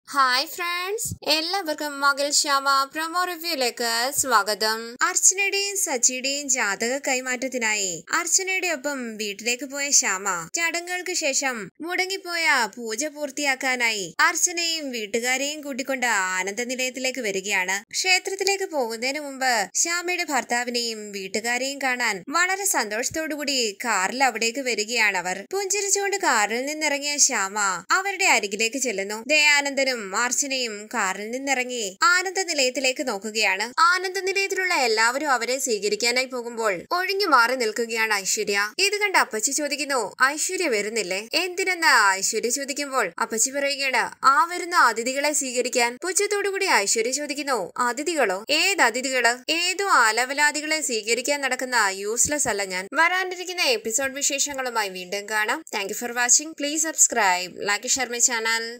hi friends എല്ലാവർക്കും മകൾ Shyama promo റിവ്യൂയിലേക്ക് സ്വാഗതം അർച്ചനയുടെയും സച്ചിയുടെയും ജാതക കൈമാറ്റത്തിനായി അർച്ചനയുടെ ഒപ്പം വീട്ടിലേക്ക് പോയ ശ്യാമ ചടങ്ങുകൾക്ക് ശേഷം മുടങ്ങിപ്പോയ പൂജ പൂർത്തിയാക്കാനായി അർച്ചനയും വീട്ടുകാരെയും കൂട്ടിക്കൊണ്ട് ആനന്ദ നിലയത്തിലേക്ക് വരികയാണ് ക്ഷേത്രത്തിലേക്ക് പോകുന്നതിന് മുമ്പ് ശ്യാമയുടെ ഭർത്താവിനെയും വീട്ടുകാരെയും കാണാൻ വളരെ സന്തോഷത്തോടുകൂടി കാറിൽ അവിടേക്ക് വരികയാണ് അവർ പുഞ്ചിരിച്ചുകൊണ്ട് കാറിൽ നിന്നിറങ്ങിയ ശ്യാമ അവരുടെ അരികിലേക്ക് ചെല്ലുന്നു ദയാനന്ദനും അർച്ചനയും കാറിൽ നിന്നിറങ്ങി ആനന്ദ നിലയത്തിലേക്ക് നോക്കുകയാണ് ആനന്ദ നിലയത്തിലുള്ള എല്ലാവരും അവരെ സ്വീകരിക്കാനായി പോകുമ്പോൾ ഒഴിഞ്ഞു മാറി നിൽക്കുകയാണ് ഐശ്വര്യ ഇത് കണ്ട് അപ്പച്ചി ചോദിക്കുന്നു ഐശ്വര്യ വരുന്നില്ലേ എന്തിനെന്ന് ഐശ്വര്യ ചോദിക്കുമ്പോൾ അപ്പച്ചി പറയുകയാണ് ആ വരുന്ന അതിഥികളെ സ്വീകരിക്കാൻ പുച്ഛത്തോടുകൂടി ഐശ്വര്യ ചോദിക്കുന്നു അതിഥികളോ ഏത് അതിഥികള് ഏതോ ആലവലാദികളെ സ്വീകരിക്കാൻ നടക്കുന്ന യൂസ്ലെസ് അല്ല ഞാൻ വരാനിരിക്കുന്ന എപ്പിസോഡ് വിശേഷങ്ങളുമായി വീണ്ടും കാണാം thank you for watching please subscribe like share my channel